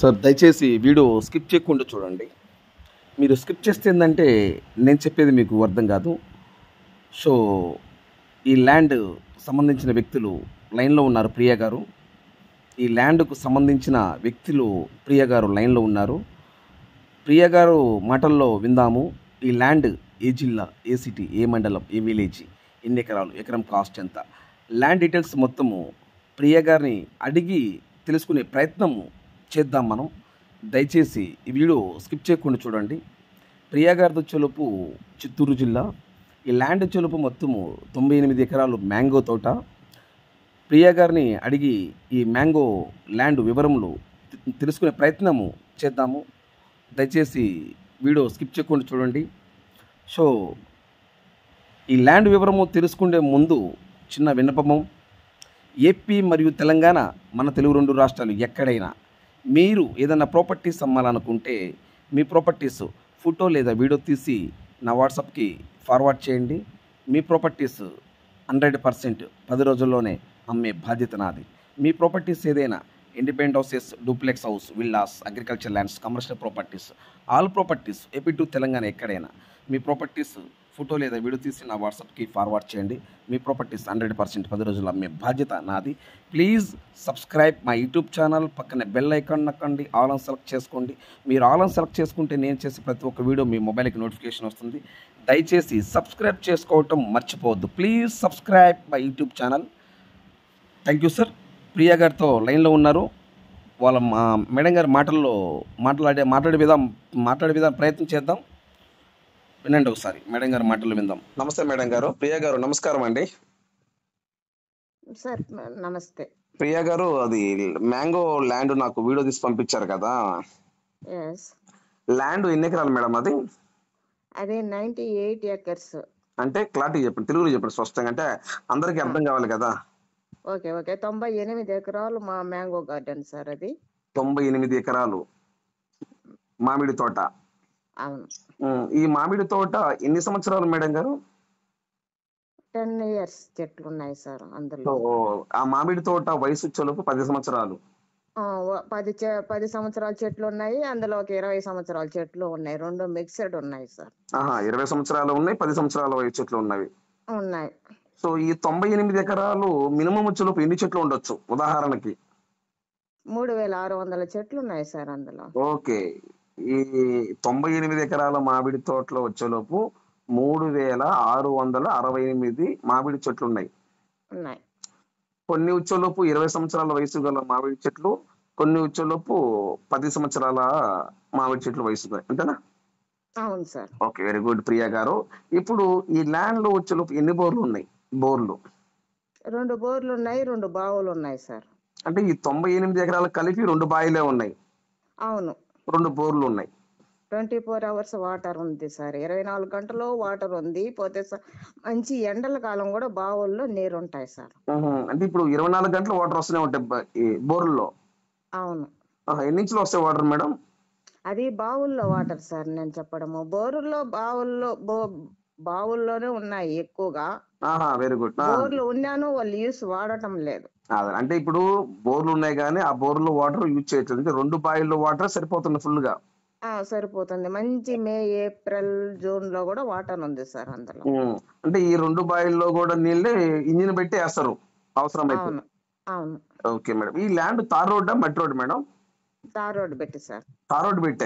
Sir దయచేసి video skip చేయకుండా చూడండి మీరు స్కిప్ చేస్తే ఏంటంటే నేను చెప్పేది మీకు అర్థం కాదు సో ఈ ల్యాండ్ సంబంధించిన వ్యక్తులు లైన్లో ఉన్నారు ప్రియ గారు ఈ ల్యాండ్కు సంబంధించిన వ్యక్తులు ప్రియ గారు లైన్లో ఉన్నారు ప్రియ గారు మాటల్లో విందాము ఈ ల్యాండ్ ఏ జిల్లా ఏ సిటీ ఏ మండలం ఏ విలేజ్ ఎన్ని ఎకరాలు ఎకరం కాస్ట్ ఎంత ల్యాండ్ డీటెయిల్స్ మొత్తము ప్రియ గారిని అడిగి తెలుసుకునే ప్రయత్నం చేద్దాం మనం దయచేసి ఈ వీడియో స్కిప్ చేయకుండా చూడండి ప్రియ గారితో చెలుపు చిత్తూరు జిల్లా ఈ ల్యాండ్ చెలుపు మొత్తము తొంభై ఎనిమిది ఎకరాలు మ్యాంగో తోట ప్రియ గారిని అడిగి ఈ మ్యాంగో ల్యాండ్ వివరములు తె- తెలుసుకునే ప్రయత్నము చేద్దాము దయచేసి వీడియో స్కిప్ చేయకుండా చూడండి సో ఈ ల్యాండ్ వివరము తెలుసుకునే ముందు చిన్న విన్నపము ఏపీ మరియు తెలంగాణ మన తెలుగు రెండు రాష్ట్రాలు ఎక్కడైనా మీరు ఏదైనా ప్రాపర్టీస్ అమ్మాలనుకుంటే మీ ప్రాపర్టీస్ ఫోటో లేదా వీడియో తీసి నా వాట్సాప్కి ఫార్వర్డ్ చేయండి మీ ప్రాపర్టీస్ హండ్రెడ్ పర్సెంట్ పది రోజుల్లోనే అమ్మే బాధ్యత నాది మీ ప్రాపర్టీస్ ఏదైనా independent houses duplex house villas agriculture lands commercial properties all properties AP to Telangana ఎక్కడైనా మీ ప్రాపర్టీస్ ఫోటో లేదా వీడియో తీసి నా వాట్సాప్కి ఫార్వర్డ్ చేయండి మీ ప్రాపర్టీస్ హండ్రెడ్ పర్సెంట్ పది రోజులు అమ్మే బాధ్యత నాది ప్లీజ్ సబ్స్క్రైబ్ మా యూట్యూబ్ ఛానల్ పక్కనే బెల్ ఐకాన్ నొక్కండి ఆల్ ఆన్ సెలెక్ట్ చేసుకోండి మీరు ఆల్ ఆన్ సెలెక్ట్ చేసుకుంటే నేను చేసే ప్రతి ఒక్క వీడియో మీ మొబైల్కి నోటిఫికేషన్ వస్తుంది దయచేసి సబ్స్క్రైబ్ చేసుకోవటం మర్చిపోవద్దు please subscribe my YouTube channel thank you sir Priya గారితో లైన్లో ఉన్నారు వాళ్ళ మా మేడం గారి మాటల్లో మాట్లాడే మాట్లాడే విధానం మాట్లాడే విధానం ప్రయత్నం చేద్దాం వినండి ఒకసారి మేడం గారి మాటలు విందాం నమస్తే మేడం గారు ప్రియా గారు నమస్కారం అండి సార్ నమస్తే ప్రియా గారు అది మ్యాంగో ల్యాండ్ నాకు వీడియో తీసి పంపించారు కదా ఎస్ ల్యాండ్ ఎన్ని ఎకరాలు మేడం అది అది నైంటీ ఎయిట్ ఎకర్స్ అంటే క్లారిటీ చెప్పండి తెలుగులో చెప్పండి స్పష్టంగా అంటే అందరికీ అర్థం కావాలి కదా ఓకే ఓకే తొంభై ఎనిమిది ఎకరాలు మా మ్యాంగో గార్డెన్ సార్ అది తొంభై ఎనిమిది ఎకరాలు మామిడి తోట అవును ఉమ్, ఈ మామిడి తోట ఎన్ని సంవత్సరాలు మేడం గారు టెన్ ఇయర్స్ చెట్లు ఉన్నాయి సార్ సో అందులో ఆ మామిడి తోట వయసు చొలుపు పది సంవత్సరాలు ఆ, వ- పది చె- పది సంవత్సరాల చెట్లు ఉన్నాయి అందులో ఒక ఇరవై సంవత్సరాల చెట్లు ఉన్నాయి రెండు మిక్స్డ్ ఉన్నాయి సార్ ఆహా ఇరవై సంవత్సరాలు ఉన్నాయి పది సంవత్సరాల వయసు చెట్లు ఉన్నవి ఉన్నాయి సో ఈ తొంభై ఎనిమిది ఎకరాలు మినిమం చొలుపు ఎన్ని చెట్లు ఉండొచ్చు ఉదాహరణకి మూడు వేల ఆరు వందల చెట్లు ఉన్నాయి సార్ అందులో ఓకే ఈ తొంభై ఎనిమిది ఎకరాల మామిడి తోటలో వచ్చేలోపు మూడు వేల ఆరు వందల అరవై ఎనిమిది మామిడి చెట్లు ఉన్నాయి ఉన్నాయి కొన్ని వచ్చేలోపు ఇరవై సంవత్సరాల వయసు గల మామిడి చెట్లు కొన్ని వచ్చేలోపు పది సంవత్సరాల మామిడి చెట్లు వయసు గల- అంతేనా అవును sir okay very good Priya garu ఇప్పుడు ఈ ల్యాండ్ లో వచ్చేలోపు ఎన్ని బోర్లు ఉన్నాయి బోర్లు రెండు బోర్లు ఉన్నాయి రెండు బావులు ఉన్నాయి సార్ అంటే ఈ తొంభై ఎనిమిది ఎకరాలు కలిపి రెండు బాయిలే ఉన్నాయి అవును రెండు బోర్లు ఉన్నాయి ట్వంటీ ఫోర్ అవర్స్ వాటర్ ఉంది సార్ ఇరవై నాలుగు గంటలు వాటర్ ఉంది పోతే స- మంచి ఎండల కాలం కూడా బావుల్లో నీరు ఉంటాయి సార్ ఉహు. అంటే ఇప్పుడు ఇరవై నాలుగు గంటలు వాటర్ వస్తూనే ఉంటాయి బ- ఈ బోర్లలో అవును ఆహా, ఎన్ని ఇంచులు వస్తాయి వాటర్ మేడం అది బావుల్లో వాటర్ సార్ నేను చెప్పడము బోరుల్లో బావుల్లో బో బావుల్లోనే ఉన్నాయి ఎక్కువగా ఆహా వెరీ గుడ్ బోర్లు ఉన్నాను వాళ్ళు యూస్ వాడటం లేదు అంటే ఇప్పుడు బోర్లు ఉన్నాయి కానీ ఆ బోర్లో వాటర్ యూజ్ చేయట్లేదు అంటే రెండు బాయిల్లో వాటర్ సరిపోతుంది ఫుల్ గా ఆ సరిపోతుంది మంచి మే ఏప్రిల్ జూన్ లో కూడా వాటర్ ఉంది సార్ అందులో ఉమ్. అంటే ఈ రెండు బాయిల్లో కూడా నీళ్ళే ఇంజిన్ పెట్టి వేస్తారు అవసరం అయితే అవును అవును ఓకే మేడం ఈ ల్యాండ్ తార్ రోడ్డా మట్టి రోడ్ మేడం తార్ రోడ్ పెట్టి సార్ తార్ రోడ్ పెట్టే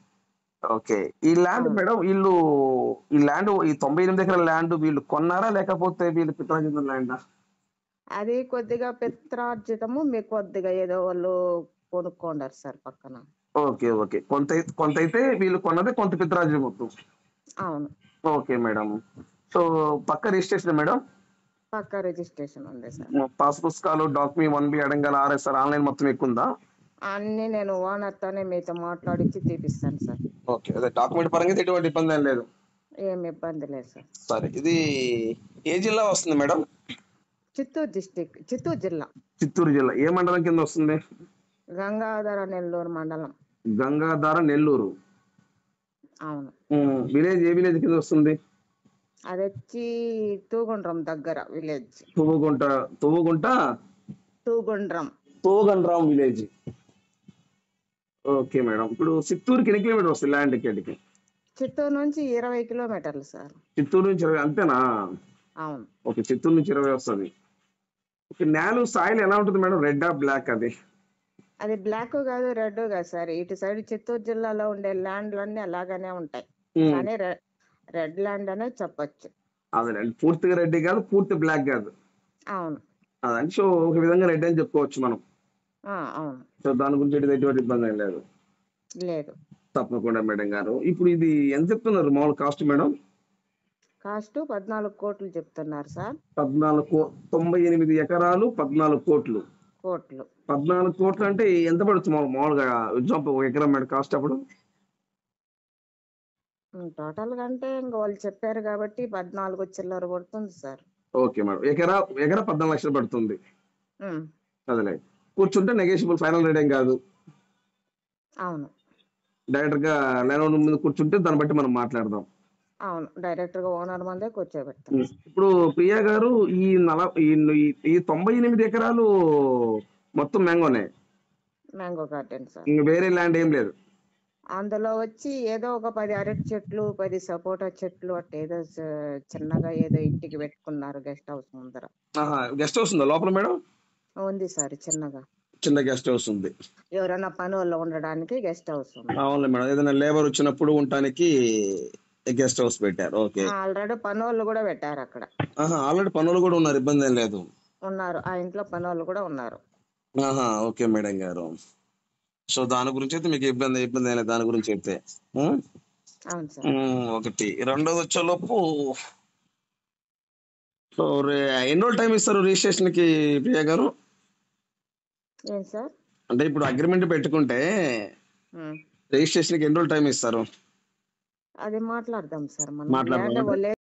ఓకే ఈ ల్యాండ్ అవును. మేడం వీళ్ళు ఈ ల్యాండ్ ఈ తొంభై ఎనిమిది ఎకరాల ల్యాండ్ వీళ్ళు కొన్నారా లేకపోతే వీళ్ళు పిత్రాజితం ల్యాండ్ అది కొద్దిగా పిత్రార్జితము మీకు కొద్దిగా ఏదో వాళ్ళు కొనుక్కోండారు సార్ పక్కన ఓకే ఓకే కొంత అయితే- కొంత అయితే వీళ్ళు కొన్నది కొంత పిత్రాజితం మొత్తం అవును ఓకే మేడం సో పక్క రిజిస్ట్రేషన్ మేడం పక్క రిజిస్ట్రేషన్ ఉంది సార్ పాస్ పుస్తకాలు డాక్యుమెంట్ వన్ బి అడంగల్ ఆర్ఎస్ఆర్ ఆన్లైన్ మొత్తం ఎక్కువ ఉందా అన్ని నేను ఓనర్ తోనే మీతో మాట్లాడించి తీపిస్తాను సార్ ఓకే అదే డాక్యుమెంట్ పరంగా అయితే ఎటువంటి ఇబ్బంది ఏం లేదు ఏం ఇబ్బంది లేదు సార్ సరే ఇది ఏ జిల్లా వస్తుంది మేడం చిత్తూరు డిస్టిక్ చిత్తూరు జిల్లా చిత్తూరు జిల్లా ఏ మండలం కింద వస్తుంది గంగాధర నెల్లూరు మండలం గంగాధార నెల్లూరు అవును విలేజ్ ఏ విలేజ్ కింద వస్తుంది అది వచ్చి తూగుండ్రం దగ్గర village Tuvvagunta Tuvvagunta Thugundram Togandram village okay madam ఇప్పుడు చిత్తూరుకి ఎన్ని కిలోమీటర్ వస్తుంది ల్యాండ్ ఇక్కడికి చిత్తూరు నుంచి ఇరవై కిలోమీటర్లు సార్ చిత్తూరు నుంచి ఇరవై అంతేనా అవును ఓకే చిత్తూరు నుంచి ఇరవై వస్తుంది ఓకే నేలు సాయిల్ ఎలా ఉంటుంది మేడం రెడ్ ఆ బ్లాక్ అది అది బ్లాక్ కాదు రెడ్ కాదు సార్ ఇటు సైడ్ చిత్తూరు జిల్లాలో ఉండే ల్యాండ్లన్నీ అలాగనే ఉంటాయి ఉమ్, కానీ రెడ్ ల్యాండ్ అనే చెప్పొచ్చు అదేనండి పూర్తిగా రెడ్ కాదు పూర్తి బ్లాక్ కాదు అవును అదండి సో ఒక విధంగా రెడ్ అని చెప్పుకోవచ్చు మనం ఆ, అవును సో దాని గురించి ఎటు- ఎటువంటి ఇబ్బంది ఏం లేదు లేదు తప్పకుండా మేడం గారు ఇప్పుడు ఇది ఎంత చెప్తున్నారు మామూలు కాస్ట్ మేడం కాస్ట్ పద్నాలుగు కోట్లు చెప్తున్నారు సార్ పద్నాలుగు కో- తొంభై ఎనిమిది ఎకరాలు పద్నాలుగు కోట్లు కోట్లు పద్నాలుగు కోట్లు అంటే ఎంత పడుతుంది మామూలు- మామూలుగా ఎగ్జాంపుల్ ఒక ఎకరం మేడం కాస్ట్ అప్పుడు టోటల్ గా అంటే ఇంకా వాళ్ళు చెప్పారు కాబట్టి పద్నాలుగు చిల్లర పడుతుంది సార్ ఓకే మేడం ఎకరా ఎకరా పద్నాలుగు లక్షలు పడుతుంది ఉమ్, అదేలే కూర్చుంటే నెగోషియబుల్ ఫైనల్ రేట్ ఏం కాదు అవును డైరెక్ట్ గా లైన్ ముందు కూర్చుంటే దాన్ని బట్టి మనం మాట్లాడదాం అవును డైరెక్ట్ గా ఓనర్ ముందే కూర్చోబెడతాం ఇప్పుడు ప్రియా గారు ఈ నల ఈ ఈ- ఈ తొంభై ఎనిమిది ఎకరాలు మొత్తం మ్యాంగోనే మ్యాంగో గార్డెన్ సార్ ఇంక వేరే ల్యాండ్ ఏం లేదు అందులో వచ్చి ఏదో ఒక పది అరటి చెట్లు పది సపోటా చెట్లు అట్ట ఏదో చ- చిన్నగా ఏదో ఇంటికి పెట్టుకున్నారు గెస్ట్ హౌస్ ముందర గెస్ట్ హౌస్ ఉందా లోపల మేడం ఉంది సార్ చిన్నగా చిన్న గెస్ట్ హౌస్ ఉంది ఎవరైనా పని వాళ్ళు ఉండడానికి గెస్ట్ హౌస్ ఉంది అవునులే మేడం ఏదైనా లేబర్ వచ్చినప్పుడు ఉండటానికి గెస్ట్ హౌస్ పెట్టారు ఓకే ఆల్రెడీ పని వాళ్ళు కూడా పెట్టారు అక్కడ ఆల్రెడీ పనులు కూడా ఉన్నారు ఇబ్బంది ఏం లేదు ఉన్నారు ఆ ఇంట్లో పని వాళ్ళు కూడా ఉన్నారు ఆహా ఓకే మేడం గారు సో దాని గురించి అయితే మీకు ఇబ్బంది ఇబ్బంది ఏం లేదు దాని గురించి అయితే ఉం? అవును సార్ ఉం, ఒకటి రెండోది వచ్చేలోపు సో రే ఎన్ని రోజులు టైం ఇస్తారు రిజిస్ట్రేషన్ కి ప్రియా గారు ఏం సార్ అంటే ఇప్పుడు అగ్రిమెంట్ పెట్టుకుంటే ఉమ్. రిజిస్ట్రేషన్ కి ఎన్ని రోజులు టైం ఇస్తారు అది మాట్లాడదాం సార్ మనం మాట్లాడదాం. ల్యాండ్ వాళ్ళే